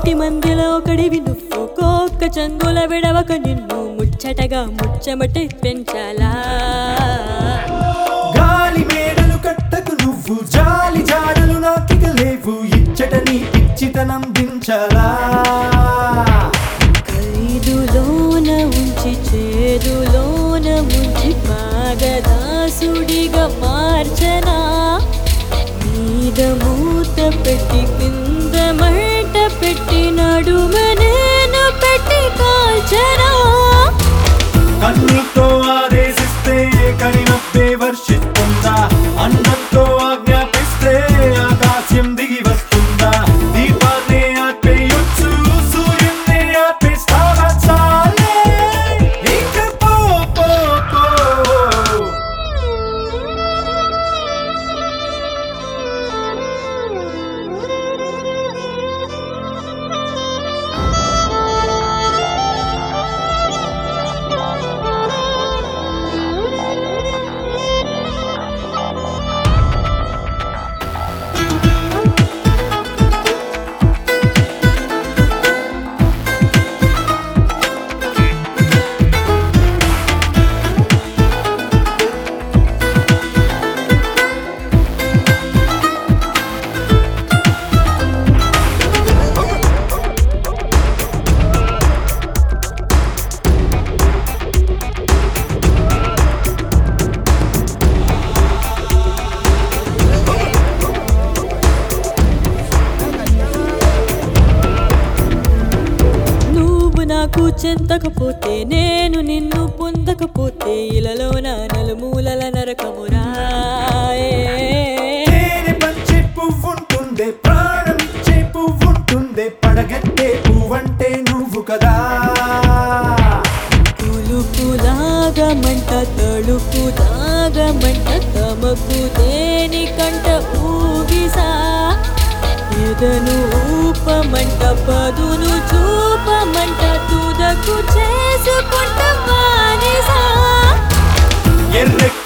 కోటి మందిలో ఒకడివి నువ్వు కోక్క చంగుల విడవక నిన్ను ముచ్చటగా ముచ్చమటి పెంచాలా గాలి మేడలు కట్టకు నువ్వు జాలి జాడలు నాకిక లేవు ఇచ్చట నీ పిచ్చితనం దించలా ఖైదులోన ఉంచి చేదులోన ముంచి పాగదాసుడిగా మార్చనా మీద మూత పెట్టి కింద మంట పెట్టి నడుమ నేను పెట్టి కాల్చనా కన్నుతో ఆదేశిస్తే కనినప్పే వర్షిస్తుందా అన్నంతో ఆజ్ఞాపిస్తే ఆకాశం దిగి వస్తుందా దీపాన్ని ఆపేయొచ్చు సూర్యున్నే ఆపేస్తావా చాలే ఇక పో పో పో నువ్వు నాకు చెంతకపోతే నేను నిన్ను పొందకపోతే ఇలలో నా నలుమూలల నరకమురా తేనె పంచే పువ్వుంటుందే ప్రాణమిచ్చే పువ్వుంటుందే పడగట్టే పువ్వంటే నువ్వు కదా పులుపులాగా మంట తడుపు దాగమంట తమకు దేని కంట ఊగిసా ఎదను ఊపమంట పదును చూపమంట తుదకు చేసుకుంట బానిసా ఎర్రె